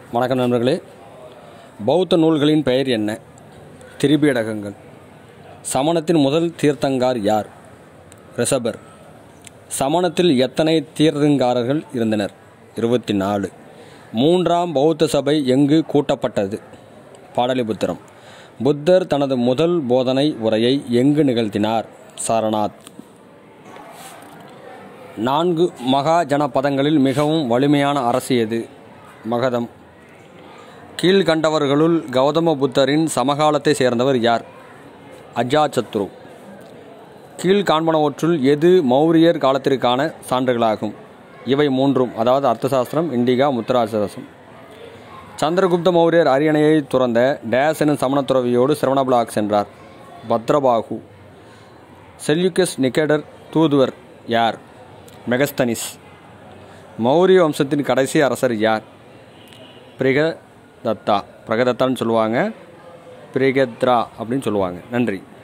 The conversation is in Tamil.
வணக்கம் நண்பர்களே பௌத்த நூல்களின் பெயர் என்ன திரிபீடகங்கள் சமணத்தின் முதல் தீர்த்தங்கார் யார் ரிஷபர் சமணத்தில் எத்தனை தீர்த்தங்காரர்கள் இருந்தனர் இருபத்தி நாலு மூன்றாம் பௌத்த சபை எங்கு கூட்டப்பட்டது பாடலிபுத்திரம் புத்தர் தனது முதல் போதனை உரையை எங்கு நிகழ்த்தினார் சாரநாத் நான்கு மகா ஜனபதங்களில் மிகவும் வலிமையான அரசு எது மகதம் கீழ்கண்டவர்களுள் கௌதம புத்தரின் சமகாலத்தை சேர்ந்தவர் யார் அஜாசத்ரு கீழ்காண்பனவற்றுள் எது மௌரியர் காலத்திற்கான சான்றுகளாகும் இவை மூன்றும் அதாவது அர்த்தசாஸ்திரம் இண்டிகா முத்திராசாசம் சந்திரகுப்த மௌரியர் அரியணையை துறந்த டேஸ் எனும் சமணத்துறவியோடு சிரவணபிளாக் சென்றார் பத்ரபாகு செல்யூக்கஸ் நிகேடர் தூதுவர் யார் மெகஸ்தனிஸ் மௌரிய வம்சத்தின் கடைசி அரசர் யார் பிரிகதத்தா பிரகதத்தான்னு சொல்லுவாங்க பிரிகத்ரா அப்படின்னு சொல்லுவாங்க நன்றி